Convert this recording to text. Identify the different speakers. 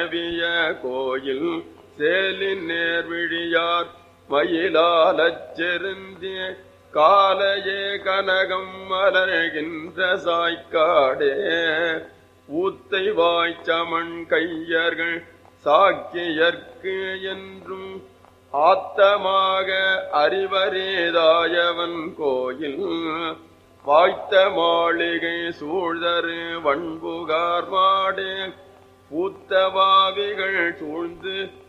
Speaker 1: மேவிய கோயில் சேலின் நேர்விழியார் மயிலாலச் செருந்திய காலையே கனகம் மலர்கின்ற சாய்க்காடே ஊத்தை வாய்ச்சமண் கையர்கள் சாக்கியர்க்கு என்றும் ஆத்தமாக அறிவரேதாயவன் கோயில் வாய்த்த மாளிகை சூழ்தரு வண்புகார் மாடே பூத்தவாவிகள் சூழ்ந்து